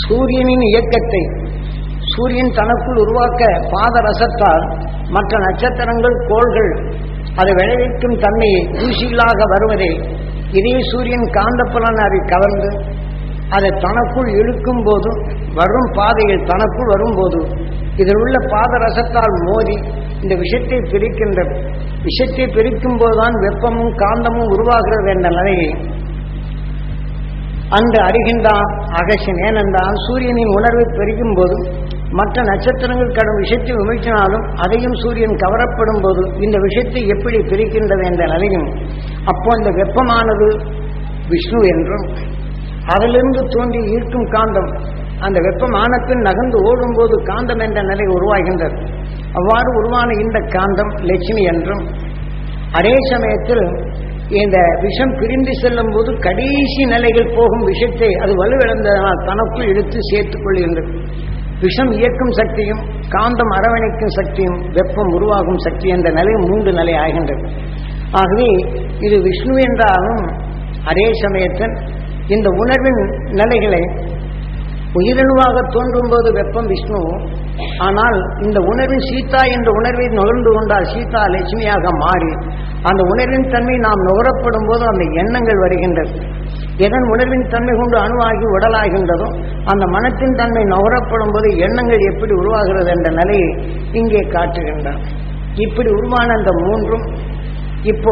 சூரியனின் இயக்கத்தை சூரியன் தனக்குள் உருவாக்க பாதரசத்தால் மற்ற நட்சத்திரங்கள் கோள்கள் அதை விளைவிக்கும் தன்மையை தூசிகளாக வருவதை இதே சூரியன் காந்தப்புலன் அதை கவர்ந்து அதை தனக்குள் இழுக்கும் போது வரும் பாதையில் தனக்குள் வரும்போது இதில் உள்ள பாதரசத்தால் மோதி இந்த விஷத்தை பிரிக்கின்ற விஷத்தை பிரிக்கும் போதுதான் வெப்பமும் காந்தமும் உருவாகிறது என்ற நிலையை அன்று அறிகின்றான் அகசின் ஏனென்றால் சூரியனின் உணர்வை பெருகும் போது மற்ற நட்சத்திரங்கள் கடும் விஷயத்தை விமர்சினாலும் அதையும் சூரியன் கவரப்படும் போது இந்த விஷயத்தை எப்படி பிரிக்கின்றது என்ற நிலையும் அப்போ அந்த வெப்பமானது விஷ்ணு என்றும் அதிலிருந்து தோன்றி ஈர்க்கும் காந்தம் அந்த வெப்பமானத்தின் நகர்ந்து ஓடும்போது காந்தம் என்ற நிலை உருவாகின்றது அவ்வாறு உருவான இந்த காந்தம் லட்சுமி என்றும் அதே சமயத்தில் இந்த விஷம் பிரிந்து செல்லும் போது கடைசி நிலைகள் போகும் விஷத்தை அது வலுவிழந்ததனால் தனக்குள் இழுத்து சேர்த்துக் கொள்கின்றது விஷம் இயக்கும் சக்தியும் காந்தம் அரவணைக்கும் சக்தியும் வெப்பம் உருவாகும் சக்தி என்ற நிலை மூன்று நிலை ஆகின்றது ஆகவே இது விஷ்ணு என்றாலும் அதே சமயத்தில் இந்த உணர்வின் நிலைகளை உயிரணுவாக தோன்றும் போது வெப்பம் விஷ்ணு ஆனால் இந்த உணர்வின் சீதா என்ற உணர்வை நுகர்ந்து கொண்டால் சீதா லட்சுமியாக மாறி அந்த உணர்வின் தன்மை நாம் நுகரப்படும் போது அந்த எண்ணங்கள் வருகின்றது எதன் உணர்வின் தன்மை கொண்டு அணுவாகி உடலாகின்றதோ அந்த மனத்தின் தன்மை நுகரப்படும் போது எண்ணங்கள் எப்படி உருவாகிறது என்ற நிலையை இங்கே காட்டுகின்றார் இப்படி உருவான அந்த மூன்றும் இப்போ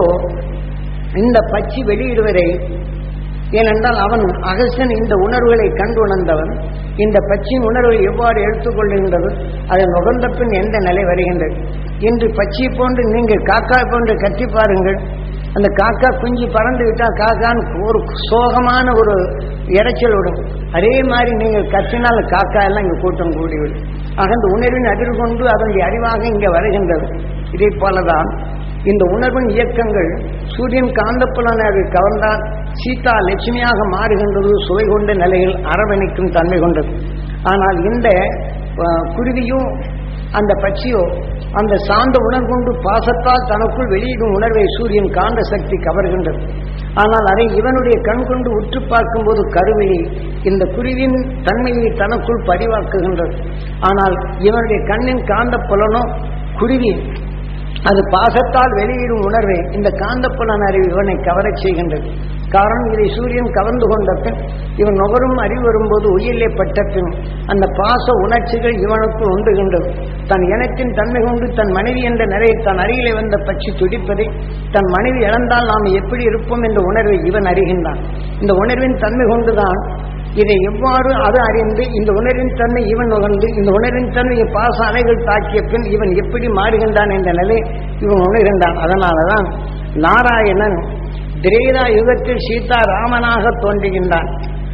இந்த பச்சி வெளியிடுவதை ஏனென்றால் அவன் அகசன் இந்த உணர்வுகளை கண்டு உணர்ந்தவன் இந்த பச்சியின் உணர்வை எவ்வாறு எடுத்துக்கொள்கின்றது அதை நுகர்ந்த பின் எந்த நிலை வருகின்றது இன்று பச்சி போன்று நீங்கள் காக்கா போன்று கட்டி பாருங்கள் அந்த காக்கா குஞ்சு பறந்து விட்டால் காக்கான்னு ஒரு சோகமான ஒரு இறைச்சல் விடும் அதே மாதிரி நீங்கள் கத்தினால் காக்கா எல்லாம் இங்கே கூட்டம் கூடிவிடும் ஆக அந்த உணர்வின் அதிர் கொண்டு அதனுடைய அறிவாக இங்கே வருகின்றது இதே போலதான் இந்த உணர்வின் இயக்கங்கள் சூரியன் காந்தப்புலனை அது கவர்ந்தால் சீதா லட்சுமியாக மாறுகின்றது சுவை கொண்ட நிலையில் அரவணைக்கும் தன்மை கொண்டது ஆனால் இந்த அஹ், குருவியோ அந்த பட்சியோ அந்த சார்ந்த உணர்வு கொண்டு பாசத்தால் தனக்குள் வெளியிடும் உணர்வை சூரியன் காந்த சக்தி கவர்கின்றது ஆனால் அதை இவனுடைய கண் கொண்டு உற்று பார்க்கும்போது கருவிழி இந்த குருவின் தன்மையை தனக்குள் பதிவாக்குகின்றது ஆனால் இவனுடைய கண்ணின் காந்த புலனோ குருவி அது பாசத்தால் வெளியிடும் உணர்வை இந்த காந்தப்புலன் அறிவு இவனை கவரச் செய்கின்றது காரணம் இதை சூரியன் கவர்ந்து கொண்ட பின் இவன் நுகரும் அறிவு வரும்போது உயிரிலே பட்ட பின் அந்த பாச உணர்ச்சிகள் இவனுக்குள் உண்டுகின்றது தன் இனத்தின் தன்மை கொண்டு தன் மனைவி என்ற நிலையை தன் அருகிலே வந்த பட்சி துடிப்பதை தன் மனைவி இழந்தால் நாம் எப்படி இருப்போம் என்ற உணர்வை இவன் அறிகின்றான் இந்த உணர்வின் தன்மை கொண்டுதான் இதை எவ்வாறு அது அறிந்து இந்த உணர்வின் தன்மை இவன் நுகர்ந்து இந்த உணர்வின் தன்மையை பாச அலைகள் தாக்கிய பின் இவன் எப்படி மாறுகின்றான் என்ற நிலை இவன் உணர்கின்றான் அதனாலதான் நாராயணன் திரேதா யுகத்தில் சீதா ராமனாக தோன்றுகின்றான்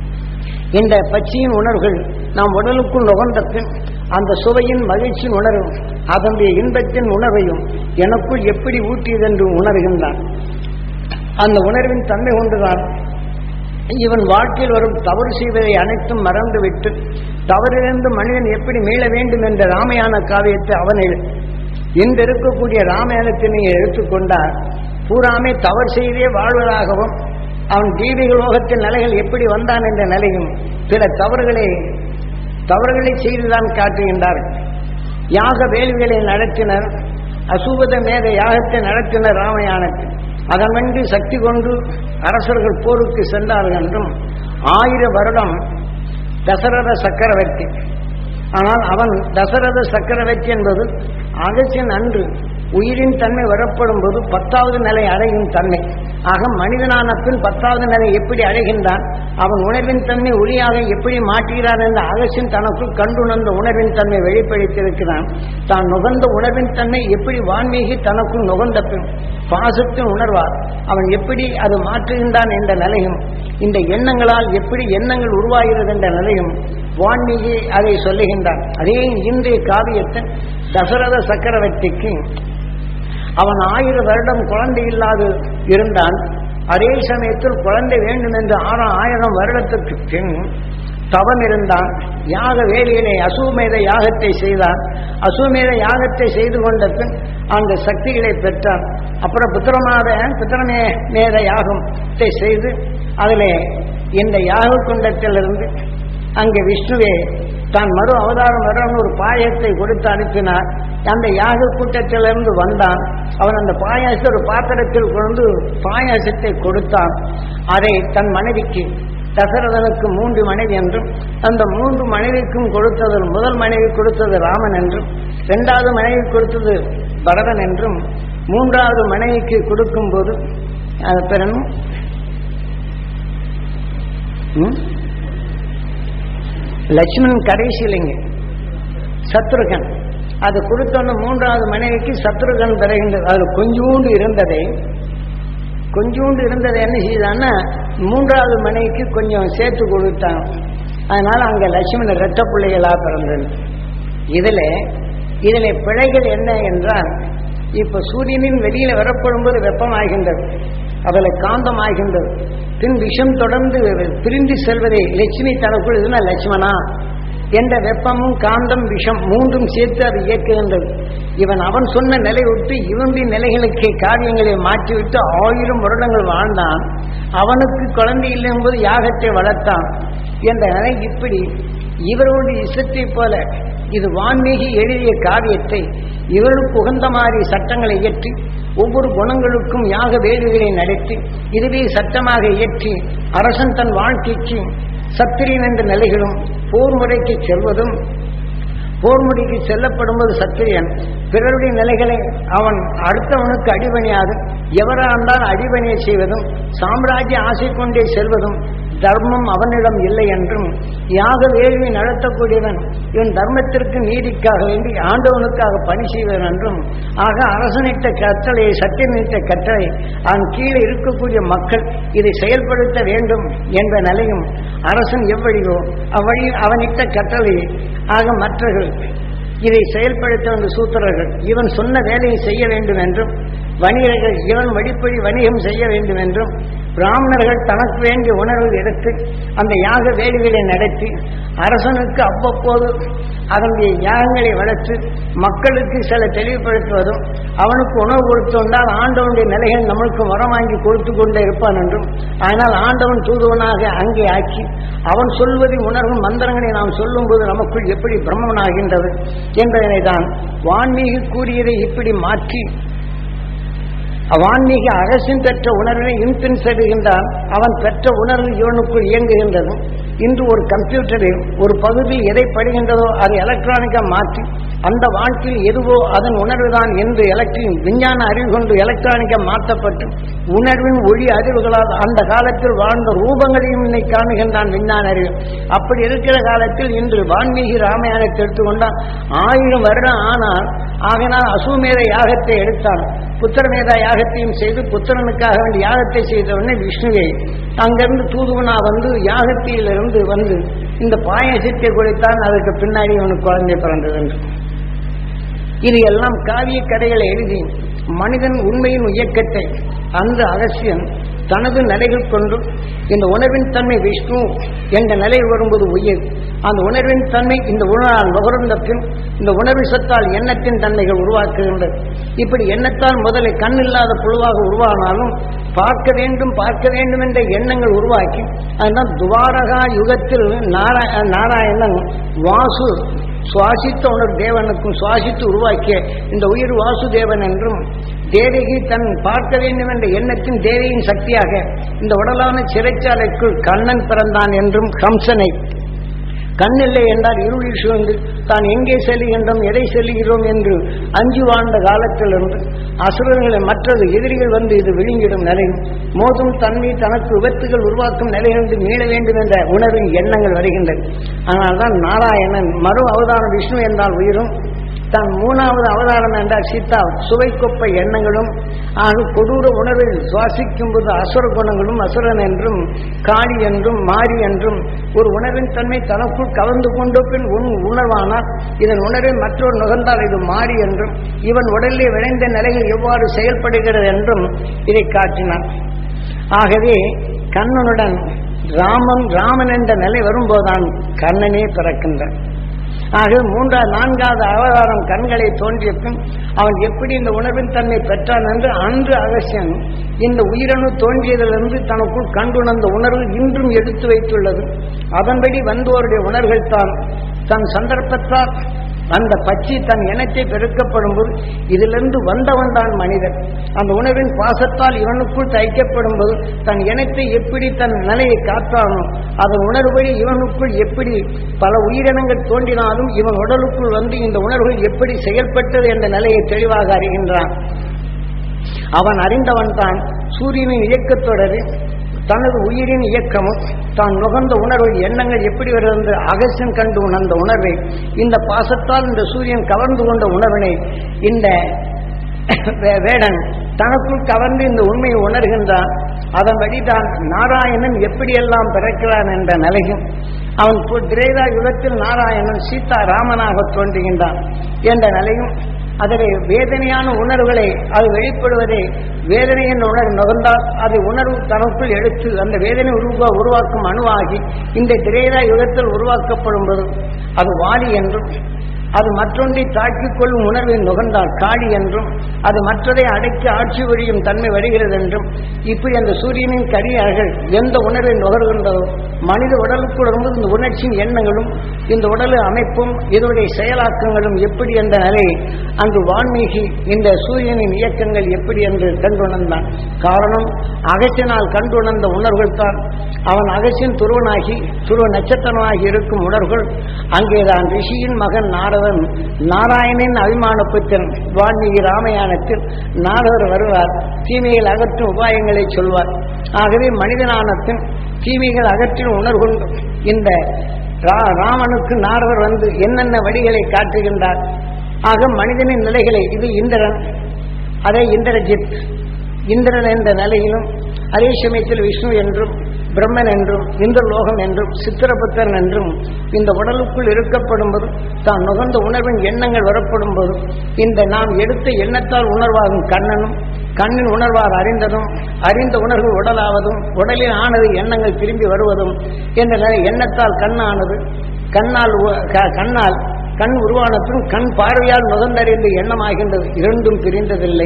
இந்த பச்சியின் உணர்வுகள் நாம் உடலுக்குள் நுகர்ந்த பின் அந்த சுவையின் மகிழ்ச்சியின் உணர்வும் அதனுடைய இன்பத்தின் உணர்வையும் எனக்குள் எப்படி ஊட்டியதென்று உணர்கின்றான் அந்த உணர்வின் தன்மை கொண்டுதான் இவன் வாழ்க்கையில் வரும் தவறு செய்வதை அனைத்தும் மறந்துவிட்டு தவறிலிருந்து மனிதன் எப்படி மீள வேண்டும் என்ற ராமயான காவியத்தை அவன் எழு இன்று இருக்கக்கூடிய ராமாயணத்தினை எடுத்துக்கொண்டால் பூராமே தவறு செய்தே வாழ்வதாகவும் அவன் தீபிக லோகத்தின் நிலைகள் எப்படி வந்தான் என்ற நிலையும் சில தவறுகளை தவறுகளை செய்துதான் காட்டுகின்றார்கள் யாக வேள்விகளை நடத்தினர் அசூபத மேத யாகத்தை நடத்தினர் ராமயானத்தில் அதன் வந்து சக்தி கொண்டு அரசர்கள் போருக்கு சென்றார்கள் என்றும் ஆயிரம் வருடம் தசரத சக்கரவர்த்தி ஆனால் அவன் தசரத சக்கரவர்த்தி என்பது அகசியன் அன்று உயிரின் தன்மை வரப்படும் போது பத்தாவது நிலை அடையும் தன்மை ஆக மனிதனான பின் பத்தாவது நிலை எப்படி அடைகின்றான் அவன் உணர்வின் தன்மை ஒளியாக எப்படி மாற்றுகிறான் என்ற அகசியன் தனக்குள் கண்டுணர்ந்த உணர்வின் தன்மை வெளிப்படுத்தியிருக்கிறான் தான் நுகர்ந்த உணர்வின் தன்மை எப்படி வான்மீகி தனக்குள் நுகர்ந்த பின் பாசத்தின் உணர்வார் அவன் எப்படி அது மாற்றுகின்றான் என்ற நிலையும் இந்த எண்ணங்களால் எப்படி எண்ணங்கள் உருவாகிறது என்ற நிலையும் வான்மீகி அதை சொல்லுகின்றான் அதே இன்றைய காவியத்தின் தசரத சக்கரவர்த்திக்கு அவன் ஆயிரம் வருடம் குழந்தை இல்லாது இருந்தான் அதே சமயத்தில் குழந்தை வேண்டும் என்று ஆறாம் ஆயிரம் வருடத்துக்கு பின் தவம் இருந்தான் யாக வேலையிலே அசுமேத யாகத்தை செய்தான் அசுமேத யாகத்தை செய்து கொண்ட பின் அந்த சக்திகளை பெற்றான் அப்புறம் புத்திரமாத புத்திரமே மேத யாகத்தை செய்து அதிலே இந்த யாக குண்டத்திலிருந்து அங்கே விஷ்ணுவே தான் மறு அவதாரம் வரணும்னு ஒரு பாயத்தை கொடுத்து அனுப்பினார் அந்த யாக கூட்டத்திலிருந்து வந்தான் அவன் அந்த பாயாசத்தை ஒரு பாத்திரத்தில் கொண்டு பாயாசத்தை கொடுத்தான் அதை தன் மனைவிக்கு தசரதனுக்கு மூன்று மனைவி என்றும் அந்த மூன்று மனைவிக்கும் கொடுத்தது முதல் மனைவி கொடுத்தது ராமன் என்றும் இரண்டாவது மனைவி கொடுத்தது பரதன் என்றும் மூன்றாவது மனைவிக்கு கொடுக்கும்போது அது பிறனும் லட்சுமணன் கடைசி இல்லைங்க சத்ருகன் அது கொடுத்தோன்னு மூன்றாவது மனைவிக்கு சத்ருகன் பிறகின்றது அதில் கொஞ்சூண்டு இருந்ததை கொஞ்சூண்டு இருந்ததை என்ன செய்தான்னா மூன்றாவது மனைவிக்கு கொஞ்சம் சேர்த்து கொடுத்தான் அதனால அங்க லட்சுமணன் இரட்ட பிள்ளைகளா பிறந்தது இதுல இதுல பிழைகள் என்ன என்றால் இப்ப சூரியனின் வெளியில வரப்படும்போது வெப்பமாகின்றது அதுல காந்தமாகின்றது பின் விஷம் தொடர்ந்து பிரிந்து செல்வதை லட்சுமி தனக்குள் இதுனா லட்சுமணா என்ற வெப்பமும் காந்தம் விஷம் மூன்றும் சேர்த்து அது இயக்குகின்றது இவன் அவன் சொன்ன நிலை விட்டு இவனுடைய நிலைகளுக்கு காரியங்களை மாற்றிவிட்டு ஆயிரம் வருடங்கள் வாழ்ந்தான் அவனுக்கு குழந்தை இல்லை என்பது யாகத்தை வளர்த்தான் என்ற நிலை இப்படி இவர்களுடைய இசத்தை போல இது வான்மீகி எழுதிய காவியத்தை இவர்களுக்கு உகந்த மாதிரி சட்டங்களை இயற்றி ஒவ்வொரு குணங்களுக்கும் யாக வேடுகளை நடத்தி இதுவே சட்டமாக இயற்றி அரசன் தன் வாழ்க்கைக்கு சத்திரியன் என்ற நிலைகளும் போர் முறைக்கு செல்வதும் போர் முறைக்கு செல்லப்படும்போது சத்திரியன் பிறருடைய நிலைகளை அவன் அடுத்தவனுக்கு அடிபணியாது எவரா இருந்தால் அடிபணியை செய்வதும் சாம்ராஜ்ய ஆசை கொண்டே செல்வதும் தர்மம் அவனிடம் இல்லை என்றும் யாக வேள்வி நடத்தக்கூடியவன் இவன் தர்மத்திற்கு நீதிக்காக வேண்டி ஆண்டவனுக்காக பணி செய்வன் என்றும் ஆக அரசனிட்ட கட்டளையை சத்தியமிட்ட கட்டளை அவன் கீழே இருக்கக்கூடிய மக்கள் இதை செயல்படுத்த வேண்டும் என்ற நிலையும் அரசன் எவ்வழியோ அவ்வழி அவனிட்ட கட்டளை ஆக மற்றவர்கள் இதை செயல்படுத்த வந்த சூத்திரர்கள் இவன் சொன்ன வேலையை செய்ய வேண்டும் என்றும் வணிகர்கள் இவன் வழிப்படி வணிகம் செய்ய வேண்டும் என்றும் பிராமணர்கள் தனக்கு வேண்டிய உணர்வு எடுத்து அந்த யாக வேலைகளை நடத்தி அரசனுக்கு அவ்வப்போது அதனுடைய யாகங்களை வளர்த்து மக்களுக்கு சில தெளிவுபடுத்துவதும் அவனுக்கு உணவு கொடுத்து வந்தால் ஆண்டவனுடைய நிலைகள் நம்மளுக்கு வரம் வாங்கி கொடுத்து கொண்டே இருப்பான் என்றும் ஆனால் ஆண்டவன் தூதுவனாக அங்கே ஆக்கி அவன் சொல்வதை உணர்வும் மந்திரங்களை நாம் சொல்லும்போது நமக்குள் எப்படி பிரம்மனாகின்றது என்பதனை தான் வான்மீகி கூறியதை இப்படி மாற்றி வான்மீக அரசின் பெற்ற உணர்வை இன்பின் செல்கின்றான் அவன் பெற்ற உணர்வு இவனுக்குள் இயங்குகின்றது இன்று ஒரு கம்ப்யூட்டரில் ஒரு பகுதி எதை படுகின்றதோ அதை எலக்ட்ரானிக்கா மாற்றி அந்த வாழ்க்கையில் எதுவோ அதன் உணர்வுதான் என்று எலக்ட்ரிக் விஞ்ஞான அறிவு கொண்டு எலக்ட்ரானிக்கா மாற்றப்பட்டு உணர்வின் ஒளி அறிவுகளால் அந்த காலத்தில் வாழ்ந்த ரூபங்களையும் இன்னை காணுகின்றான் விஞ்ஞான அறிவு அப்படி இருக்கிற காலத்தில் இன்று வான்மீகி ராமாயணத்தை எடுத்துக்கொண்டால் ஆயிரம் வருடம் ஆனால் ஆகினால் அசுமேத யாகத்தை எடுத்தான் புத்திரமேதா யாகத்தையும் செய்து புத்திரனுக்காக வேண்டிய யாகத்தை செய்த உடனே விஷ்ணுவே அங்கிருந்து தூதுவனா வந்து யாகத்திலிருந்து வந்து இந்த பாயசத்தை குடித்தான் அதுக்கு பின்னாடி அவனுக்கு குழந்தை பிறந்தது என்று இது எல்லாம் காவிய கதைகளை எழுதி மனிதன் உண்மையின் இயக்கத்தை அந்த அகசியன் தனது நிலைகள் கொண்டு இந்த உணர்வின் தன்மை விஷ்ணு என்ற நிலை வரும்போது உயிர் அந்த உணர்வின் தன்மை இந்த உணரால் நுகர்ந்த பின் இந்த உணர்வு சத்தால் எண்ணத்தின் தன்மைகள் உருவாக்குகின்றது இப்படி எண்ணத்தால் முதலில் கண் இல்லாத புழுவாக உருவானாலும் பார்க்க வேண்டும் பார்க்க வேண்டும் என்ற எண்ணங்கள் உருவாக்கி அதுதான் துவாரகா யுகத்தில் நாராய நாராயணன் வாசு சுவாசித்த உணர் தேவனுக்கும் சுவாசித்து உருவாக்கிய இந்த உயிர் வாசுதேவன் என்றும் தேவகி தன் பார்க்க வேண்டும் என்ற எண்ணத்தின் தேவியின் சக்தியாக இந்த உடலான சிறைச்சாலைக்குள் கண்ணன் பிறந்தான் என்றும் கம்சனை கண்ணில்லை என்றால் இருளில் சூழ்ந்து தான் எங்கே செல்லுகின்றோம் எதை செல்லுகிறோம் என்று அஞ்சு வாழ்ந்த காலத்திலிருந்து அசுரர்களை மற்றது எதிரிகள் வந்து இது விழுங்கிடும் நிலையும் மோதும் தன்மை தனக்கு விபத்துகள் உருவாக்கும் நிலையிலிருந்து மீள வேண்டும் என்ற உணர்வின் எண்ணங்கள் வருகின்றது அதனால்தான் நாராயணன் மறு அவதாரம் விஷ்ணு என்றால் உயிரும் தான் மூணாவது அவதாரம் என்றால் சீதா சுவைக்கொப்பை எண்ணங்களும் ஆக கொடூர உணர்வில் சுவாசிக்கும் போது அசுர குணங்களும் அசுரன் என்றும் காளி என்றும் மாறி என்றும் ஒரு உணர்வின் தன்மை தனக்குள் கலந்து கொண்டு பின் உன் உணர்வானால் இதன் உணர்வை மற்றொரு நுகர்ந்தால் இது மாறி என்றும் இவன் உடலிலே விளைந்த நிலைகள் எவ்வாறு செயல்படுகிறது என்றும் இதை காட்டினான் ஆகவே கண்ணனுடன் ராமன் ராமன் என்ற நிலை வரும்போதுதான் கண்ணனே பிறக்கின்றான் ஆக மூன்றாவது நான்காவது அவதாரம் கண்களை தோன்றிய பின் அவன் எப்படி இந்த உணர்வின் தன்மை பெற்றான் என்று அன்று அகசியன் இந்த உயிரணு தோன்றியதிலிருந்து தனக்குள் கண்டுணர்ந்த உணர்வு இன்றும் எடுத்து வைத்துள்ளது அதன்படி வந்தோருடைய உணர்வுகள் தான் தன் சந்தர்ப்பத்தால் அந்த பச்சி தன் இனத்தை பெருக்கப்படும் போது இதிலிருந்து வந்தவன் தான் மனிதன் அந்த உணர்வின் பாசத்தால் இவனுக்குள் தைக்கப்படும் போது தன் இனத்தை எப்படி தன் நிலையை காத்தானோ அதன் உணர்வுபடி இவனுக்குள் எப்படி பல உயிரினங்கள் தோன்றினாலும் இவன் உடலுக்குள் வந்து இந்த உணர்வுகள் எப்படி செயல்பட்டது என்ற நிலையை தெளிவாக அறிகின்றான் அவன் அறிந்தவன் தான் சூரியனின் இயக்கத் தொடரில் தனது உயிரின் இயக்கமும் தான் நுகர்ந்த உணர்வு எண்ணங்கள் எப்படி வருகிறது அகசியம் கண்டு உணர்ந்த உணர்வை இந்த பாசத்தால் இந்த சூரியன் கவர்ந்து கொண்ட உணர்வினை இந்த வே- வேடன் தனக்குள் கவர்ந்து இந்த உண்மையை உணர்கின்றான் அதன்படி தான் நாராயணன் எப்படியெல்லாம் பிறக்கிறான் என்ற நிலையும் அவன் பு- திரேதா யுகத்தில் நாராயணன் சீதா ராமனாக தோன்றுகின்றான் என்ற நிலையும் அதிலே வேதனையான உணர்வுகளை அது வெளிப்படுவதை வேதனை என்ற உணர்வு நுகர்ந்தால் அதை உணர்வு தனக்குள் எடுத்து அந்த வேதனை உருவா உருவாக்கும் அணுவாகி இந்த திரேதா யுகத்தில் உருவாக்கப்படும் போது அது வாலி என்றும் அது மற்றொன்றை தாக்கிக் கொள்ளும் உணர்வை நுகர்ந்தால் காளி என்றும் அது மற்றதை அடக்கி ஆட்சி புரியும் தன்மை வருகிறது என்றும் இப்படி அந்த சூரியனின் கரியார்கள் எந்த உணர்வை நுகர்கின்றதோ மனித உடலுக்குள் வரும்போது இந்த உணர்ச்சியின் எண்ணங்களும் இந்த உடல் அமைப்பும் இதனுடைய செயலாக்கங்களும் எப்படி என்ற நிலை அங்கு வான்மீகி இந்த சூரியனின் இயக்கங்கள் எப்படி என்று கண்டுணர்ந்தான் காரணம் அகசியனால் கண்டுணர்ந்த உணர்வுகள் தான் அவன் அகசியன் துருவனாகி துருவ நட்சத்திரமாகி இருக்கும் உணர்வுகள் அங்கேதான் ரிஷியின் மகன் நாரதன் நாராயணின் அபிமான புத்திரன் வால்மீகி ராமாயணத்தில் நாரதர் வருவார் தீமைகள் அகற்றும் உபாயங்களை சொல்வார் ஆகவே மனிதனானத்தின் தீமைகள் அகற்றின் உணர்வு கொண்டு இந்த ரா- ராமனுக்கு நாரதர் வந்து என்னென்ன வழிகளை காட்டுகின்றார் ஆக மனிதனின் நிலைகளை இது இந்திரன் அதே இந்திரஜித் இந்திரன் என்ற நிலையிலும் அதே சமயத்தில் விஷ்ணு என்றும் பிரம்மன் என்றும் இந்திரலோகம் என்றும் சித்திரபுத்திரன் என்றும் இந்த உடலுக்குள் இருக்கப்படும் போது தான் நுகர்ந்த உணர்வின் எண்ணங்கள் வரப்படும் போது இந்த நாம் எடுத்த எண்ணத்தால் உணர்வாகும் கண்ணனும் கண்ணின் உணர்வார் அறிந்ததும் அறிந்த உணர்வு உடலாவதும் உடலில் ஆனது எண்ணங்கள் திரும்பி வருவதும் என்ற நிலை எண்ணத்தால் கண்ணானது கண்ணால் உ- க- கண்ணால் கண் உருவானதும் கண் பார்வையால் நுகர்ந்தறிந்த எண்ணமாகின்றது இரண்டும் பிரிந்ததில்லை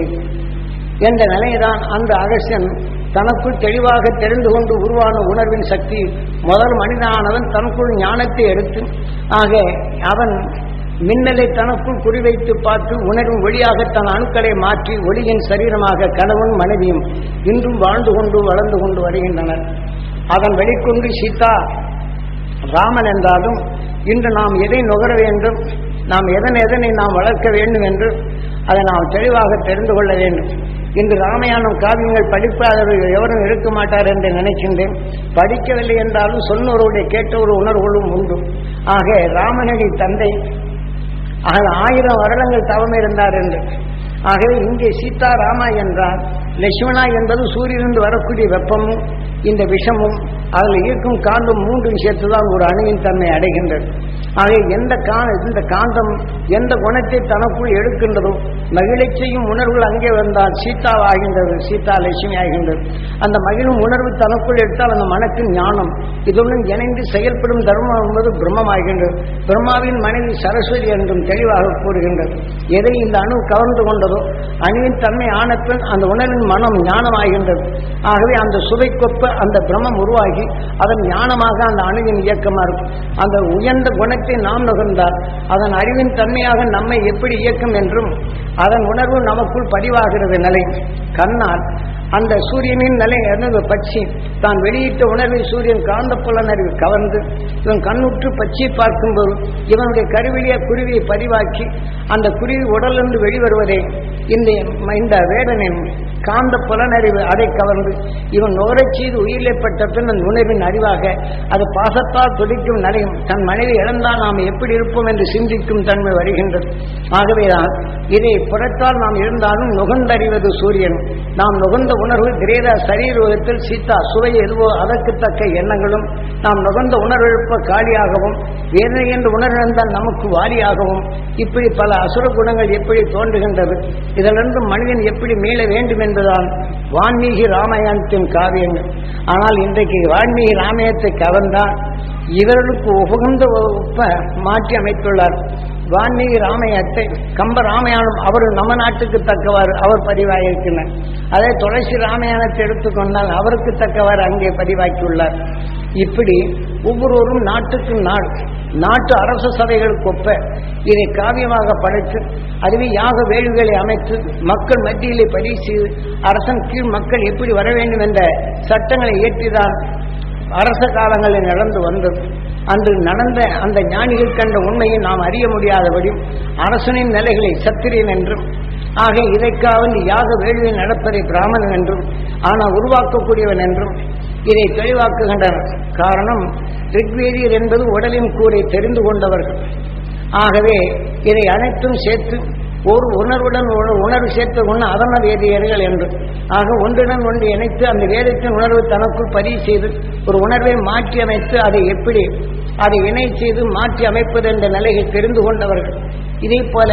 என்ற நிலைதான் அந்த அகசியன் தனக்குள் தெளிவாக தெரிந்து கொண்டு உருவான உணர்வின் சக்தி முதல் மனிதனானவன் தனக்குள் ஞானத்தை எடுத்து ஆக அவன் மின்னலை தனக்குள் குறிவைத்து பார்த்து உணர்வும் ஒளியாக தன் அணுக்களை மாற்றி ஒளியின் சரீரமாக கணவன் மனைவியும் இன்றும் வாழ்ந்து கொண்டு வளர்ந்து கொண்டு வருகின்றனர் அதன் வெளிக்கொண்டு சீதா ராமன் என்றாலும் இன்று நாம் எதை நுகர வேண்டும் நாம் எதன் எதனை நாம் வளர்க்க வேண்டும் என்று அதை நாம் தெளிவாக தெரிந்து கொள்ள வேண்டும் இன்று ராமாயணம் காவியங்கள் படிப்பாதவர்கள் எவரும் இருக்க மாட்டார் என்று நினைக்கின்றேன் படிக்கவில்லை என்றாலும் சொன்னவருடைய கேட்ட ஒரு உணர்வுகளும் உண்டு ஆக ராமனடி தந்தை ஆக ஆயிரம் வருடங்கள் தவம் இருந்தார் என்று ஆகவே இங்கே சீதா ராமா என்றார் லட்சுமணா என்பது சூரியனிலிருந்து வரக்கூடிய வெப்பமும் இந்த விஷமும் அதில் இருக்கும் காந்தம் மூன்று விஷயத்தில் தான் ஒரு அணுவின் தன்மை அடைகின்றது ஆக எந்த கா இந்த காந்தம் எந்த குணத்தை தனக்குள் எடுக்கின்றதோ மகிழச் செய்யும் உணர்வுகள் அங்கே வந்தால் சீதா ஆகின்றது சீதா லட்சுமி ஆகின்றது அந்த மகிழும் உணர்வு தனக்குள் எடுத்தால் அந்த மனத்தின் ஞானம் இதுடன் இணைந்து செயல்படும் தர்மம் என்பது பிரம்மமாகின்றது பிரம்மாவின் மனைவி சரஸ்வதி என்றும் தெளிவாக கூறுகின்றது எதை இந்த அணு கவர்ந்து கொண்டதோ அணுவின் தன்மை ஆனப்பின் அந்த உணர்வின் மனம் ஞானமாகின்றது ஆகவே அந்த சுவைக்கொப்ப அந்த பிரம்மம் உருவாகி அதன் ஞானமாக அந்த அணுவின் இயக்கமாக இருக்கும் அந்த உயர்ந்த குணத்தை நாம் நுகர்ந்தால் அதன் அறிவின் தன்மையாக நம்மை எப்படி இயக்கும் என்றும் அதன் உணர்வு நமக்குள் பதிவாகிறது நிலை கண்ணால் அந்த சூரியனின் நிலை அதாவது பட்சி தான் வெளியிட்ட உணர்வை சூரியன் காந்த புலனறிவு கவர்ந்து இவன் கண்ணுற்று பச்சை பார்க்கும்போது இவனுடைய கருவிலிய குருவியை பதிவாக்கி அந்த குருவி உடலிருந்து வெளிவருவதே இந்த இந்த வேடனின் காந்த புலனறிவு அதை கவர்ந்து இவன் நுகரச் செய்து உயிரிழப்பட்ட பின் அந்த உணர்வின் அறிவாக அது பாசத்தால் துடிக்கும் நிலையும் தன் மனைவி இழந்தால் நாம் எப்படி இருப்போம் என்று சிந்திக்கும் தன்மை வருகின்றது ஆகவேதான் இதை புறத்தால் நாம் இருந்தாலும் நுகர்ந்தறிவது சூரியன் நாம் நுகர்ந்த உணர்வு திரேத சரீரத்தில் சீதா சுவை எதுவோ அதற்கு தக்க எண்ணங்களும் நாம் நுகர்ந்த உணர்வெழுப்ப காலியாகவும் வேதனை என்று உணர்ந்தால் நமக்கு வாரியாகவும் இப்படி பல அசுர குணங்கள் எப்படி தோன்றுகின்றது இதிலிருந்து மனிதன் எப்படி மீள வேண்டும் என்பதுதான் வான்மீகி ராமாயணத்தின் காவியங்கள் ஆனால் இன்றைக்கு வான்மீகி ராமாயணத்தை கவர்ந்தான் இவர்களுக்கு உகந்த ஒப்ப மாற்றி அமைத்துள்ளார் வான்மீகி ராமாயணத்தை கம்ப ராமாயணம் அவர் நம்ம நாட்டுக்கு தக்கவாறு அவர் பதிவாகியிருக்கிறார் அதே துளசி ராமாயணத்தை எடுத்துக்கொண்டால் அவருக்கு தக்கவாறு அங்கே பதிவாக்கியுள்ளார் இப்படி ஒவ்வொருவரும் நாட்டுக்கு நாடு நாட்டு அரசு சபைகளுக்கு ஒப்ப இதை காவியமாக படைத்து அதுவே யாக வேள்விகளை அமைத்து மக்கள் மத்தியிலே பதிவு செய்து அரசன் கீழ் மக்கள் எப்படி வர வேண்டும் என்ற சட்டங்களை இயற்றிதான் அரச காலங்களில் நடந்து வந்தது அன்று நடந்த அந்த ஞானிகள் கண்ட உண்மையை நாம் அறிய முடியாதபடி அரசனின் நிலைகளை சத்திரியன் என்றும் ஆக இதைக்காவது யாக வேள்வி நடப்பதை பிராமணன் என்றும் ஆனால் உருவாக்கக்கூடியவன் என்றும் இதை தெளிவாக்குகின்றனர் காரணம் ரிக்வேதியர் என்பது உடலின் கூரை தெரிந்து கொண்டவர்கள் ஆகவே இதை அனைத்தும் சேர்த்து ஒரு உணர்வுடன் ஒரு உணர்வு சேர்த்து கொண்டு அதன வேதியர்கள் என்று ஆக ஒன்றுடன் ஒன்று இணைத்து அந்த வேதத்தின் உணர்வு தனக்குள் பதிவு செய்து ஒரு உணர்வை மாற்றி அமைத்து அதை எப்படி அதை இணை செய்து மாற்றி அமைப்பது என்ற நிலையை தெரிந்து கொண்டவர்கள் இதே போல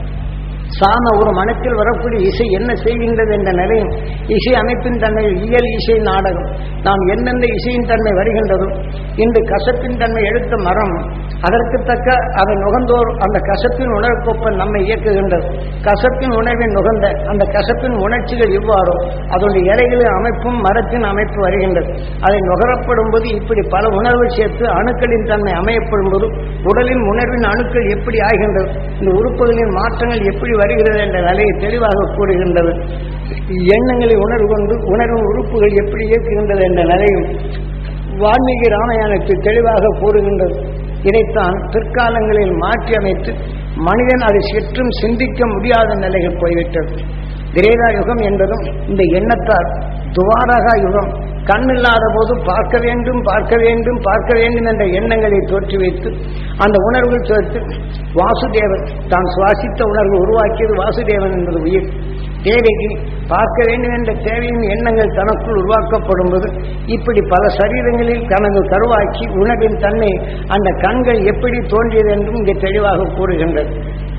சாம ஒரு மனத்தில் வரக்கூடிய இசை என்ன செய்கின்றது என்ற நிலையும் இசை அமைப்பின் தன்மை இயல் இசை நாடகம் நாம் எந்தெந்த இசையின் தன்மை வருகின்றதோ இன்று கசப்பின் தன்மை எடுத்த மரம் அதற்கு தக்க அதை நுகர்ந்தோர் அந்த கசப்பின் உணர்வுக்கொப்ப நம்மை இயக்குகின்றது கசப்பின் உணர்வின் நுகர்ந்த அந்த கசப்பின் உணர்ச்சிகள் இவ்வாறோ அதனுடைய இலைகளின் அமைப்பும் மரத்தின் அமைப்பு வருகின்றது அதை நுகரப்படும் போது இப்படி பல உணர்வு சேர்த்து அணுக்களின் தன்மை அமையப்படும் போது உடலின் உணர்வின் அணுக்கள் எப்படி ஆகின்றது இந்த உறுப்புகளின் மாற்றங்கள் எப்படி வருகிறது என்ற நிலையை தெளிவாக கூறுகின்றது எண்ணங்களை உணர்வு கொண்டு உணர்வு உறுப்புகள் எப்படி இயக்குகின்றது என்ற நிலையும் வால்மீகி ராமாயணத்தில் தெளிவாக கூறுகின்றது இதைத்தான் பிற்காலங்களில் மாற்றி அமைத்து மனிதன் அதை சற்றும் சிந்திக்க முடியாத நிலைகள் போய்விட்டது திரேதா யுகம் என்பதும் இந்த எண்ணத்தால் துவாரகா யுகம் கண்ணில்லாத போது பார்க்க வேண்டும் பார்க்க வேண்டும் பார்க்க வேண்டும் என்ற எண்ணங்களை தோற்றி வைத்து அந்த உணர்வுகள் சேர்த்து வாசுதேவன் தான் சுவாசித்த உணர்வு உருவாக்கியது வாசுதேவன் என்பது உயிர் தேவைக்கு பார்க்க வேண்டும் என்ற தேவையின் எண்ணங்கள் தனக்குள் உருவாக்கப்படும் போது இப்படி பல சரீரங்களில் தனது கருவாக்கி உணர்வின் தன்மை அந்த கண்கள் எப்படி தோன்றியது என்றும் இங்கே தெளிவாக கூறுகின்றது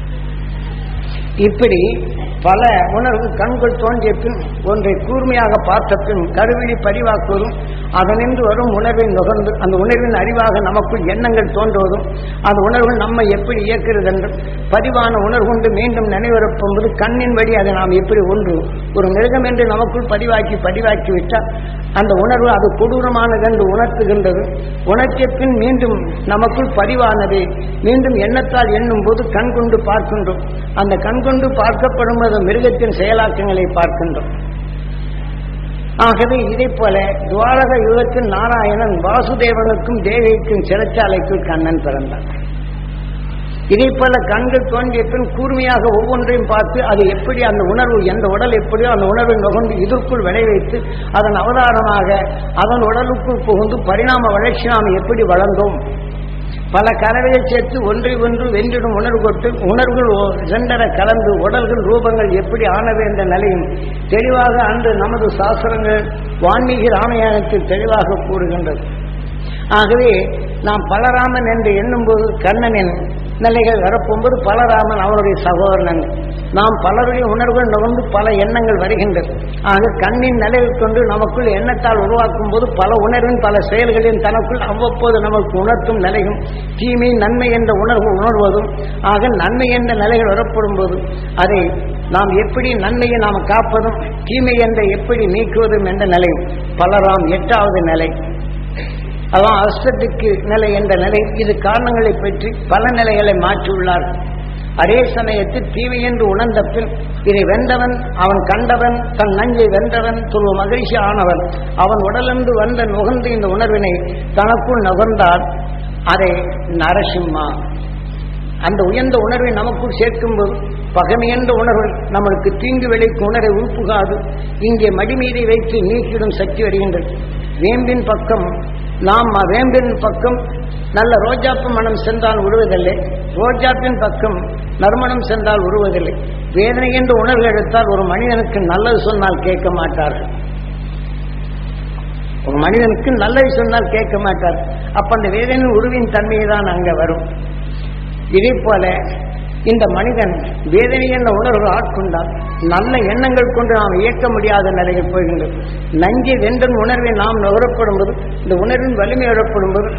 இப்படி பல உணர்வு கண்கள் தோன்றிய பின் ஒன்றை கூர்மையாக பார்த்த பின் கருவிழி பதிவாக்குவதும் அதனின்று வரும் உணர்வை நுகர்ந்து அந்த உணர்வின் அறிவாக நமக்குள் எண்ணங்கள் தோன்றுவதும் அந்த உணர்வு நம்மை எப்படி இயக்கிறது என்றும் பதிவான உணர்வு கொண்டு மீண்டும் நினைவிறப்பும்போது கண்ணின் வழி அதை நாம் எப்படி ஒன்று ஒரு மிருகம் என்று நமக்குள் பதிவாக்கி பதிவாக்கி விட்டால் அந்த உணர்வு அது கொடூரமானது என்று உணர்த்துகின்றது உணர்த்திய பின் மீண்டும் நமக்குள் பதிவானது மீண்டும் எண்ணத்தால் எண்ணும் போது கண் கொண்டு பார்க்கின்றோம் அந்த கண் கொண்டு பார்க்கப்படும் அது மிருகத்தின் செயலாக்கங்களை பார்க்கின்றோம் ஆகவே இதை போல துவாரக யுகத்தில் நாராயணன் வாசுதேவனுக்கும் தேவிக்கும் சிறைச்சாலைக்குள் கண்ணன் பிறந்தார் இதை போல கண்கள் தோன்றிய பின் கூர்மையாக ஒவ்வொன்றையும் பார்த்து அது எப்படி அந்த உணர்வு எந்த உடல் எப்படியோ அந்த உணர்வை நுகர்ந்து இதற்குள் விளைவித்து அதன் அவதாரமாக அதன் உடலுக்குள் புகுந்து பரிணாம வளர்ச்சி நாம் எப்படி வளர்ந்தோம் பல கலவையை சேர்த்து ஒன்றை ஒன்று வென்றிடும் உணர்வு கொட்டு உணர்வுகள் ஒ- இரண்டர கலந்து உடல்கள் ரூபங்கள் எப்படி ஆனது என்ற நிலையும் தெளிவாக அன்று நமது சாஸ்திரங்கள் வான்மீகி ராமாயணத்தில் தெளிவாக கூறுகின்றது ஆகவே நாம் பலராமன் என்று எண்ணும்போது கண்ணனின் நிலைகள் வரப்போகும்போது பலராமன் அவருடைய சகோதரன் நாம் பலருடைய உணர்வுகள் நுகர்ந்து பல எண்ணங்கள் வருகின்றது ஆக கண்ணின் நிலையை கொண்டு நமக்குள் எண்ணத்தால் உருவாக்கும் போது பல உணர்வின் பல செயல்களின் தனக்குள் அவ்வப்போது நமக்கு உணர்த்தும் நிலையும் தீமை நன்மை என்ற உணர்வு உணர்வதும் ஆக நன்மை என்ற நிலைகள் வரப்படும் போது அதை நாம் எப்படி நன்மையை நாம் காப்பதும் தீமை என்ற எப்படி நீக்குவதும் என்ற நிலையும் பலராம் எட்டாவது நிலை அதான் அஸ்தத்துக்கு நிலை என்ற நிலை இது காரணங்களை பற்றி பல நிலைகளை மாற்றியுள்ளார்கள் அதே சமயத்தில் தீமை என்று உணர்ந்த பின் இதை வென்றவன் அவன் கண்டவன் தன் நஞ்சை வென்றவன் துருவ மகிழ்ச்சி ஆனவன் அவன் உடலிருந்து வந்த நுகர்ந்து இந்த உணர்வினை தனக்குள் நுகர்ந்தால் அதை நரசிம்மா அந்த உயர்ந்த உணர்வை நமக்குள் சேர்க்கும்போது பகமையென்ற உணர்வு நம்மளுக்கு தீங்கு விளைக்கும் உணரை உருப்புகாது இங்கே மடிமீதை வைத்து நீக்கிடும் சக்தி வருகின்றது வேம்பின் பக்கம் நாம் வேம்பின் பக்கம் நல்ல ரோஜாப்பு மனம் சென்றால் உருவதில்லை ரோஜாப்பின் பக்கம் நறுமணம் சென்றால் உருவதில்லை வேதனை என்ற உணர்வு எடுத்தால் ஒரு மனிதனுக்கு நல்லது சொன்னால் கேட்க மாட்டார்கள் ஒரு மனிதனுக்கு நல்லது சொன்னால் கேட்க மாட்டார் அப்ப அந்த வேதனை உருவின் தன்மை தான் அங்க வரும் இதே போல இந்த மனிதன் வேதனை என்ற உணர்வு ஆட்கொண்டால் நல்ல எண்ணங்கள் கொண்டு நாம் இயக்க முடியாத நிலையில் போகின்றது நஞ்சை வென்றன் உணர்வை நாம் நுகரப்படும் போது இந்த உணர்வின் வலிமை வரப்படும் போது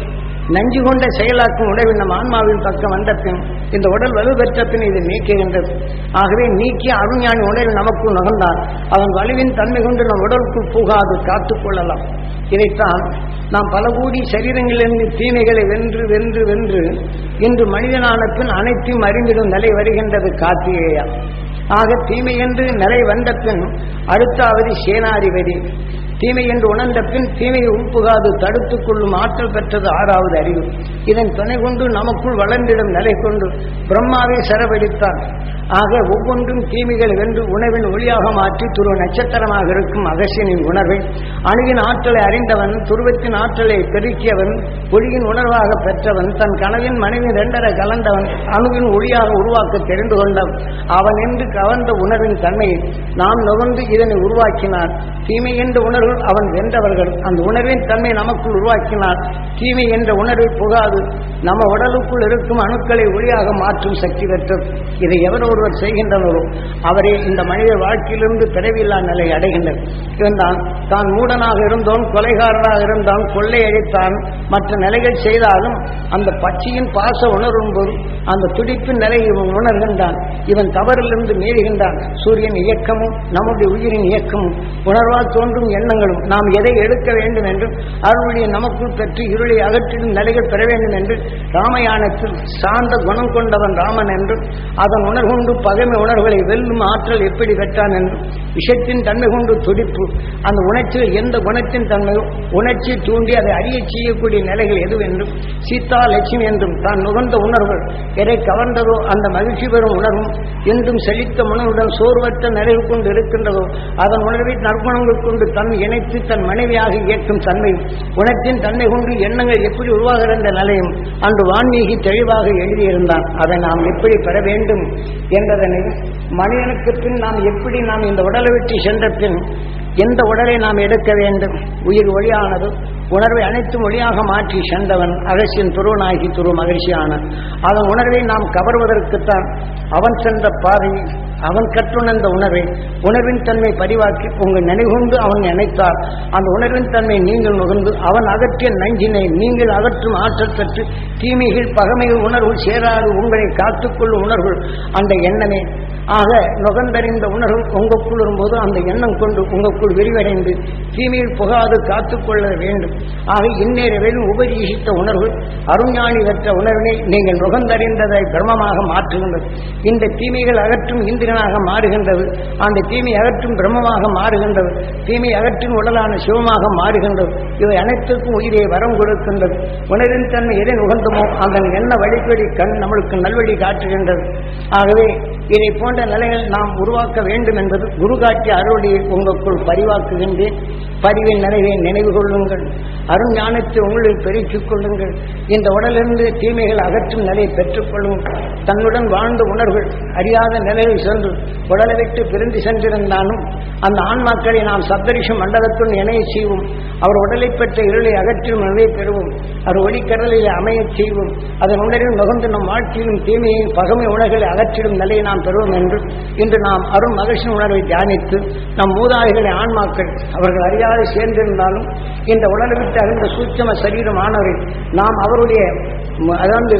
நஞ்சு கொண்ட செயலாக்கும் உணவின் நம் ஆன்மாவின் பக்கம் வந்த பின் இந்த உடல் வலுப்பெற்ற பின் இது நீக்குகின்றது ஆகவே நீக்கி அருஞானி உணவில் நமக்குள் நகர்ந்தால் அதன் வலுவின் தன்மை கொண்டு நம் உடலுக்குள் புகாது காத்துக் கொள்ளலாம் இதைத்தான் நாம் பல கூடி சரீரங்களிலிருந்து தீமைகளை வென்று வென்று வென்று இன்று மனிதனான பின் அனைத்தையும் அறிந்திடும் நிலை வருகின்றது கார்த்திகேயா ஆக தீமை என்று நிலை வந்த பின் அடுத்தாவது சேனாதிபதி தீமை என்று உணர்ந்த பின் தீமையை உட்புகாது தடுத்துக் கொள்ளும் ஆற்றல் பெற்றது ஆறாவது அறிவு இதன் துணை கொண்டு நமக்குள் வளர்ந்திடும் நிலை கொண்டு பிரம்மாவை சரவடித்தார் ஆக ஒவ்வொன்றும் தீமைகளை வென்று உணவின் ஒளியாக மாற்றி துருவ நட்சத்திரமாக இருக்கும் அகசியனின் உணர்வை அணுவின் ஆற்றலை அறிந்தவன் துருவத்தின் ஆற்றலை பெருக்கியவன் ஒளியின் உணர்வாக பெற்றவன் தன் கனவின் மனைவி ரெண்டரை கலந்தவன் அணுவின் ஒளியாக உருவாக்க தெரிந்து கொண்டவன் அவன் என்று கவர்ந்த உணர்வின் தன்மையை நாம் நுகர்ந்து இதனை உருவாக்கினார் தீமை என்ற உணர்வு அவன் வென்றவர்கள் அந்த உணர்வின் தன்மை நமக்குள் உருவாக்கினார் தீமை என்ற உணர்வை புகாது நம்ம உடலுக்குள் இருக்கும் அணுக்களை ஒளியாக மாற்றும் சக்தி பெற்றது இதை எவர் ஒருவர் செய்கின்றனரோ அவரே இந்த மனித வாழ்க்கையிலிருந்து பிறவில்லா நிலை அடைகின்றனர் இருந்தான் தான் மூடனாக இருந்தோன் கொலைகாரனாக இருந்தான் கொள்ளையடித்தான் மற்ற நிலைகள் செய்தாலும் அந்த பச்சையின் பாச உணரும் போது அந்த துடிப்பின் நிலை இவன் உணர்கின்றான் இவன் தவறிலிருந்து மீறுகின்றான் சூரியன் இயக்கமும் நம்முடைய உயிரின் இயக்கமும் உணர்வால் தோன்றும் எண்ணங்களும் நாம் எதை எடுக்க வேண்டும் என்றும் அருளுடைய நமக்குள் பெற்று இருளை அகற்றிடும் நிலைகள் பெற வேண்டும் என்று ராமயானத்தில் சார்ந்த குணம் கொண்டவன் ராமன் என்றும் அதன் உணர்கொண்டு பகைமை உணர்வுகளை வெல்லும் ஆற்றல் எப்படி பெற்றான் என்றும் விஷத்தின் தன்மை கொண்டு துடிப்பு அந்த உணர்ச்சியில் எந்த குணத்தின் தன்மையோ உணர்ச்சி தூண்டி அதை அறிய செய்யக்கூடிய நிலைகள் எதுவென்றும் சீதா லட்சுமி என்றும் தான் நுகர்ந்த உணர்வுகள் எதை கவர்ந்ததோ அந்த மகிழ்ச்சி பெறும் உணர்வும் என்றும் செழித்த உணர்வுடன் சோர்வற்ற நிலையில் கொண்டு இருக்கின்றதோ அதன் உணர்வை நற்குணங்கள் கொண்டு தன் இணைத்து தன் மனைவியாக இயக்கும் தன்மையும் உணர்ச்சின் தன்மை கொண்டு எண்ணங்கள் எப்படி உருவாகிற என்ற நிலையும் அன்று வான்மீகி தெளிவாக எழுதியிருந்தான் அதை நாம் எப்படி பெற வேண்டும் என்பதனை மனிதனுக்கு பின் நாம் எப்படி நாம் இந்த உடலை விட்டு சென்ற பின் எந்த உடலை நாம் எடுக்க வேண்டும் உயிர் ஒளியானது உணர்வை அனைத்தும் ஒளியாக மாற்றி சென்றவன் அகசியன் துருவனாகி துரு மகிழ்ச்சியான அதன் உணர்வை நாம் கவர்வதற்குத்தான் அவன் சென்ற பாதை அவன் கற்றுணர்ந்த உணர்வை உணர்வின் தன்மை பதிவாக்கி உங்கள் நினைவுண்டு அவன் நினைத்தார் அந்த உணர்வின் தன்மை நீங்கள் நுகர்ந்து அவன் அகற்றிய நஞ்சினை நீங்கள் அகற்றும் ஆற்றல் பெற்று தீமைகள் பகமைகள் உணர்வு சேராது உங்களை காத்துக்கொள்ளும் உணர்வு அந்த எண்ணமே ஆக நுகர்ந்தறிந்த உணர்வு உங்களுக்குள் வரும்போது அந்த எண்ணம் கொண்டு உங்களுக்குள் விரிவடைந்து தீமையில் புகாது காத்துக்கொள்ள வேண்டும் ஆக இந்நேரவேலும் உபதேசித்த உணர்வு அருஞானி பெற்ற உணர்வினை நீங்கள் நுகர்ந்தறிந்ததை பிரம்மமாக மாற்றுகின்றது இந்த தீமைகள் அகற்றும் இந்திரனாக மாறுகின்றது அந்த தீமை அகற்றும் பிரம்மமாக மாறுகின்றது தீமை அகற்றும் உடலான சிவமாக மாறுகின்றது இவை அனைத்துக்கும் உயிரை வரம் கொடுக்கின்றது உணர்வின் தன்மை எதை நுகர்ந்தமோ அந்த எண்ண வழிபடி கண் நம்மளுக்கு நல்வழி காட்டுகின்றது ஆகவே இதை போன்ற நிலைகள் நாம் உருவாக்க வேண்டும் என்பது குரு காட்டிய அருளை உங்களுக்குள் பரிவாக்குகின்றேன் பதிவின் நிலையை நினைவு கொள்ளுங்கள் அருஞானத்தை உங்களில் பெருக்கிக் கொள்ளுங்கள் இந்த உடலிருந்து தீமைகள் அகற்றும் நிலையை பெற்றுக் கொள்ளுங்கள் தன்னுடன் வாழ்ந்த உணர்வுகள் அறியாத நிலையில் சென்று உடலை விட்டு பிரிந்து சென்றிருந்தாலும் அந்த ஆன்மாக்களை நாம் சப்தரிஷ மண்டலத்துடன் இணைய செய்வோம் அவர் உடலை பெற்ற இருளை அகற்றும் நிலையை பெறுவோம் அவர் ஒளிக்கடலில் அமையச் செய்வோம் அதன் உணரில் நுகர்ந்து நம் வாழ்க்கையிலும் தீமையும் பகமை உணர்களை அகற்றிடும் நிலையை நாம் பெறுவோம் என்று இன்று நாம் அருண் மகிழ்ச்சி உணர்வை தியானித்து நம் மூதாதைகளை ஆன்மாக்கள் அவர்கள் அறியாது சேர்ந்திருந்தாலும் இந்த உடலை விட்டு அகழ்ந்த சூட்சம சரீரமானவரை நாம் அவருடைய ம- அதாவது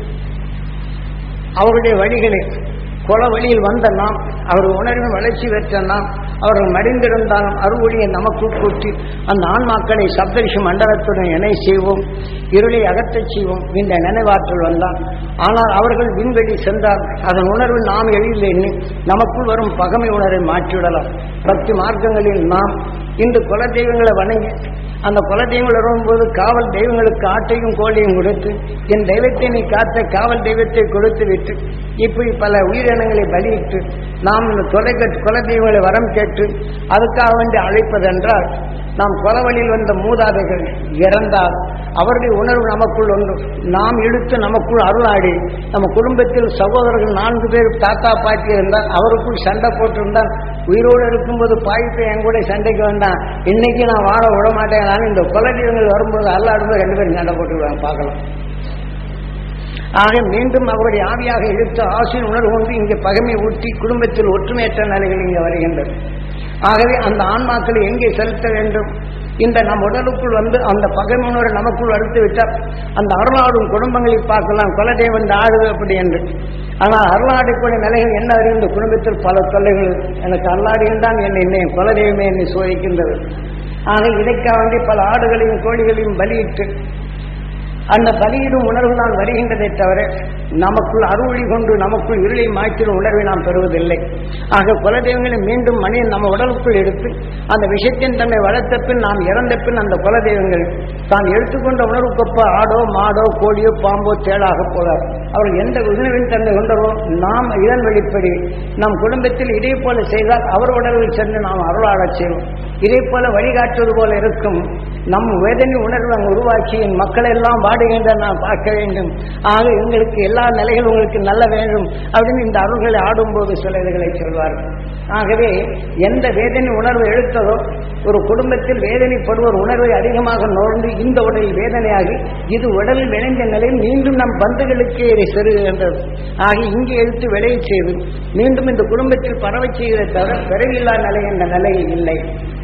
அவருடைய வழிகளை கொல வழியில் வந்த நாம் அவர் உணர்வின் வளர்ச்சி பெற்ற நாம் அவர்கள் மடிந்திருந்தாலும் அருள்வழியை நமக்கு கூட்டி அந்த ஆன்மாக்களை சப்தரிஷி மண்டலத்துடன் இணை செய்வோம் இருளை அகற்றச் செய்வோம் இந்த நினைவாற்றல் வந்தால் ஆனால் அவர்கள் விண்வெளி சென்றால் அதன் உணர்வு நாம் எளிதில் எண்ணி நமக்குள் வரும் பகமை உணர்வை மாற்றிவிடலாம் பக்தி மார்க்கங்களில் நாம் இன்று குல தெய்வங்களை வணங்கி அந்த குல தெய்வங்கள் வரும்போது காவல் தெய்வங்களுக்கு ஆட்டையும் கோழியும் கொடுத்து என் தெய்வத்தை நீ காத்த காவல் தெய்வத்தை கொடுத்து விட்டு இப்படி பல உயிரினங்களை பலியிட்டு நாம் இந்த தொலைக்க குல தெய்வங்களை வரம் கேட்டு அதுக்காக வேண்டி அழைப்பதென்றால் நாம் கொலவழியில் வந்த மூதாதைகள் இறந்தால் அவருடைய உணர்வு நமக்குள் ஒன்று நாம் இழுத்து நமக்குள் அருளாடி நம்ம குடும்பத்தில் சகோதரர்கள் நான்கு பேர் தாத்தா பாட்டி இருந்தால் அவருக்குள் சண்டை போட்டிருந்தால் உயிரோடு இருக்கும்போது பாய்ப்பு என் கூட சண்டைக்கு வந்தான் இன்னைக்கு நான் வாழ விட மாட்டேன் நான் இந்த கொலதெய்வங்கள் வரும்போது அல்லாடும்போது ரெண்டு பேரும் சண்டை போட்டுருவாங்க பார்க்கலாம் ஆக மீண்டும் அவருடைய ஆவியாக இழுத்து ஆசிரியர் உணர்வு கொண்டு இங்கே பகைமை ஊட்டி குடும்பத்தில் ஒற்றுமையற்ற நிலைகள் இங்கே வருகின்றது ஆகவே அந்த ஆன்மாக்களை எங்கே செலுத்த வேண்டும் இந்த நம் உடலுக்குள் வந்து அந்த பகைமுனரை நமக்குள் அடுத்து விட்டால் அந்த அருளாடும் குடும்பங்களை பார்க்கலாம் குலதெய்வம் இந்த ஆடு அப்படி என்று ஆனால் அருளாடக்கூடிய நிலைகள் என்ன அறிந்த குடும்பத்தில் பல தொல்லைகள் எனக்கு அருளாடியும் தான் என்னை என்னை குலதெய்வமே என்னை சோதிக்கின்றது ஆக இதற்காக வேண்டி பல ஆடுகளையும் கோழிகளையும் பலியிட்டு அந்த பலியிடும் உணர்வு தான் வருகின்றதை தவிர நமக்குள் அறுவழி கொண்டு நமக்குள் இருளை மாய்ச்சிடும் உணர்வை நாம் பெறுவதில்லை ஆக குலதெய்வங்களை மீண்டும் மனிதன் நம்ம உடலுக்குள் எடுத்து அந்த விஷயத்தின் தன்னை வளர்த்த பின் நாம் இறந்த பின் அந்த குலதெய்வங்கள் தான் எடுத்துக்கொண்ட உணர்வுக்கொப்ப ஆடோ மாடோ கோழியோ பாம்போ தேடாக போகிறார் அவர்கள் எந்த உணர்வின் தன்னை கொண்டவோ நாம் இதன் வெளிப்படி நம் குடும்பத்தில் இதே போல செய்தால் அவர் உடலில் சென்று நாம் அருளாடச் செய்வோம் இதே போல வழிகாட்டுவது போல இருக்கும் நம் வேதனை உணர்வு அங்கு உருவாக்கி என் மக்கள் எல்லாம் வாடுகின்ற நான் பார்க்க வேண்டும் ஆக எங்களுக்கு எல்லா நிலைகளும் உங்களுக்கு நல்ல வேண்டும் அப்படின்னு இந்த அருள்களை ஆடும்போது சில இதுகளை சொல்வார்கள் ஆகவே எந்த வேதனை உணர்வு எழுத்ததோ ஒரு குடும்பத்தில் வேதனைப்படுவோர் உணர்வை அதிகமாக நுழைந்து இந்த உடலில் வேதனையாகி இது உடலில் விளைந்த நிலையில் மீண்டும் நம் பந்துகளுக்கு இதை செருகுகின்றது ஆக இங்கே எழுத்து விளைய செய்து மீண்டும் இந்த குடும்பத்தில் பரவச் செய்கிறதை தவிர பிறவில்லா நிலை என்ற நிலையில் இல்லை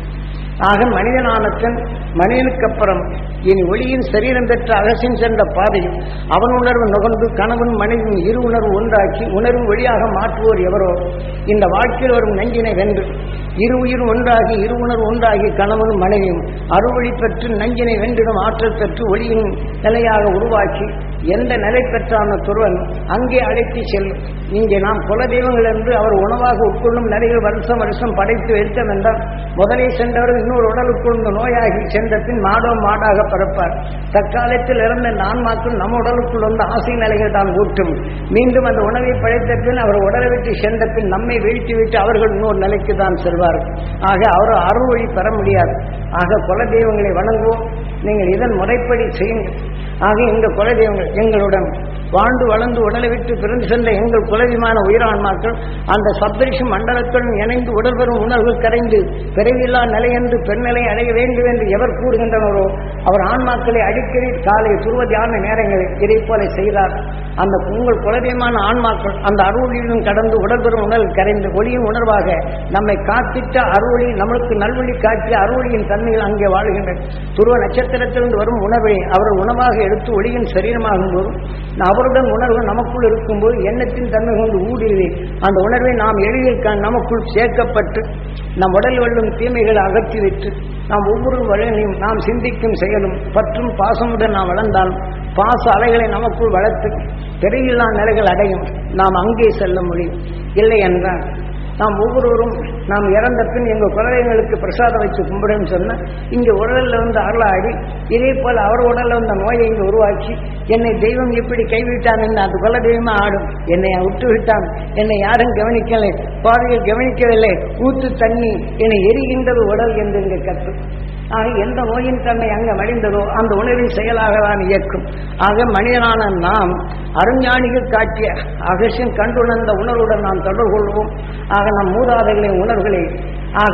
ஆக மனிதனானத்தன் மனிதனுக்கு அப்புறம் இனி ஒளியின் சரீரம் பெற்ற அகசின் சென்ற பாதையில் அவன் உணர்வு நுகர்ந்து கணவன் மனைவியின் இரு உணர்வு ஒன்றாக்கி உணர்வு ஒளியாக மாற்றுவோர் எவரோ இந்த வாழ்க்கையில் வரும் நஞ்சினை வென்று இரு உயிர் ஒன்றாகி இரு உணர்வு ஒன்றாகி கணவன் மனைவியும் அறுவழி பெற்று நஞ்சினை வென்றிடும் ஆற்றல் பெற்று ஒளியின் நிலையாக உருவாக்கி எந்த நிலை பெற்றான துருவன் அங்கே அழைத்து செல்லும் இங்கே நாம் குல தெய்வங்கள் என்று அவர் உணவாக உட்கொள்ளும் நிலையில் வருஷம் வருஷம் படைத்து வைத்தோம் என்றால் முதலே சென்றவர் இன்னொரு உடலுக்குள் நோயாகி சென்ற பின் மாடோ மாடாக பிறப்பார் தற்காலத்தில் இறந்த நான்மாக்கள் நம்ம உடலுக்குள் வந்து ஆசை நிலைகள் தான் ஊட்டும் மீண்டும் அந்த உணவை படைத்த பின் அவர் உடலை விட்டு சென்ற பின் நம்மை வீழ்த்தி விட்டு அவர்கள் இன்னொரு நிலைக்கு தான் செல்வார் ஆக அவர் அறுவழி பெற முடியாது ஆக குல தெய்வங்களை வணங்குவோம் நீங்கள் இதன் முறைப்படி செய்யுங்கள் ஆக எங்கள் குல தெய்வங்கள் எங்களுடன் வாழ்ந்து வளர்ந்து உடலை விட்டு பிறந்து சென்ற எங்கள் குலவிமான உயிரான்மாக்கள் அந்த சப்தரிஷி மண்டலத்துடன் இணைந்து உடல் பெறும் உணர்வு கரைந்து பிறவில்லா நிலை என்று பெண்நிலை அடைய வேண்டும் என்று எவர் கூறுகின்றனரோ அவர் ஆன்மாக்களை அடிக்கடி காலை துருவ தியான நேரங்களில் இதை போல செய்தார் அந்த உங்கள் குலதெய்வமான ஆன்மாக்கள் அந்த அருளிலும் கடந்து உடல் பெறும் உணர்வு கரைந்து ஒளியின் உணர்வாக நம்மை காத்திட்ட அருளி நம்மளுக்கு நல்வழி காட்டிய அருளியின் தன்மையில் அங்கே வாழ்கின்றன துருவ நட்சத்திரத்திலிருந்து வரும் உணவை அவர் உணவாக எடுத்து ஒளியின் சரீரமாகும் போது அவருடன் உணர்வு நமக்குள் இருக்கும்போது எண்ணத்தின் தன்மை கொண்டு ஊடுருவி அந்த உணர்வை நாம் எளிதில் கா- நமக்குள் சேர்க்கப்பட்டு நம் உடல் வெல்லும் தீமைகளை அகற்றிவிட்டு நாம் ஒவ்வொரு வழியிலும் நாம் சிந்திக்கும் செயலும் பற்றும் பாசமுடன் நாம் வளர்ந்தால் பாச அலைகளை நமக்குள் வளர்த்து பிறவில்லா நிலைகள் அடையும் நாம் அங்கே செல்ல முடியும் இல்லை என்றால் நாம் ஒவ்வொருவரும் நாம் இறந்த பின் எங்கள் குலதெய்வங்களுக்கு பிரசாதம் வச்சு கும்பிடுன்னு சொன்னால் இங்கே உடலில் வந்து அருளாடி இதே போல் அவர் உடலில் வந்த நோயை இங்கே உருவாக்கி என்னை தெய்வம் எப்படி கைவிட்டான் என்று அந்த குலதெய்வமா ஆடும் என்னை விட்டு விட்டான் என்னை யாரும் கவனிக்கலை பாதையில் கவனிக்கவில்லை ஊத்து தண்ணி என்னை எரிகின்றது உடல் என்று இங்கே கற்று ஆக எந்த நோயின் தன்மை அங்கே மடிந்ததோ அந்த உணவின் செயலாக தான் இயக்கும் ஆக மனிதனான நாம் அருஞானிகள் காட்டிய அகசியம் கண்டுணர்ந்த உணர்வுடன் நாம் தொடர்பு கொள்வோம் ஆக நம் மூதாதைகளின் உணர்வுகளை ஆக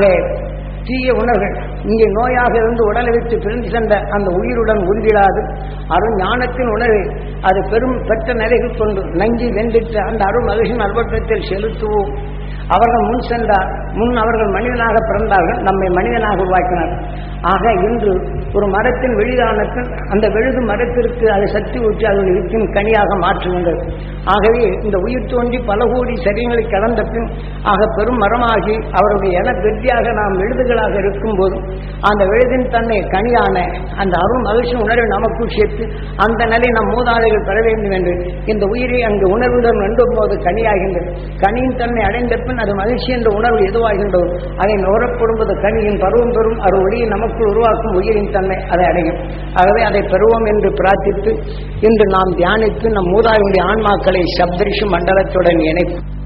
தீய உணர்வுகள் இங்கே நோயாக இருந்து உடலை விட்டு பிரிந்து சென்ற அந்த உயிருடன் உருவிடாது அருண் ஞானத்தின் உணர்வை அது பெரும் பெற்ற நிலைகள் கொண்டு நஞ்சி வென்றிட்டு அந்த அருள் மகிழ்ச்சியின் அல்பற்றத்தில் செலுத்துவோம் அவர்கள் முன் சென்றார் முன் அவர்கள் மனிதனாக பிறந்தார்கள் நம்மை மனிதனாக உருவாக்கினார் ஆக இன்று ஒரு மரத்தின் வெளிதானத்தில் அந்த விழுது மரத்திற்கு அதை சக்தி ஊற்றி அதன் இருக்கும் கனியாக மாற்றுகின்றது ஆகவே இந்த உயிர் தோன்றி பல கோடி சரியங்களை கடந்த பின் ஆக பெரும் மரமாகி அவருடைய என வெற்றியாக நாம் விழுதுகளாக இருக்கும்போது அந்த விழுதின் தன்னை கனியான அந்த அருள் மகிழ்ச்சி உணர்வை நமக்குள் சேர்த்து அந்த நிலை நம் மூதாதைகள் பெற வேண்டும் என்று இந்த உயிரை அங்கு உணர்வுடன் வேண்டும் போது கனியாகின்றது கனியின் தன்மை அடைந்த பின் அது மகிழ்ச்சி என்ற உணர்வு எதுவாகின்றதோ அதை நுகரப்படும்போது கனியின் பருவம் பெறும் அது ஒளியை நமக்குள் உருவாக்கும் உயிரின் தன்மை அதை அடையும் ஆகவே அதை பெறுவோம் என்று பிரார்த்தித்து இன்று நாம் தியானித்து நம் மூதாதையுடைய ஆன்மாக்களை சப்தரிஷி மண்டலத்துடன் இணைப்பு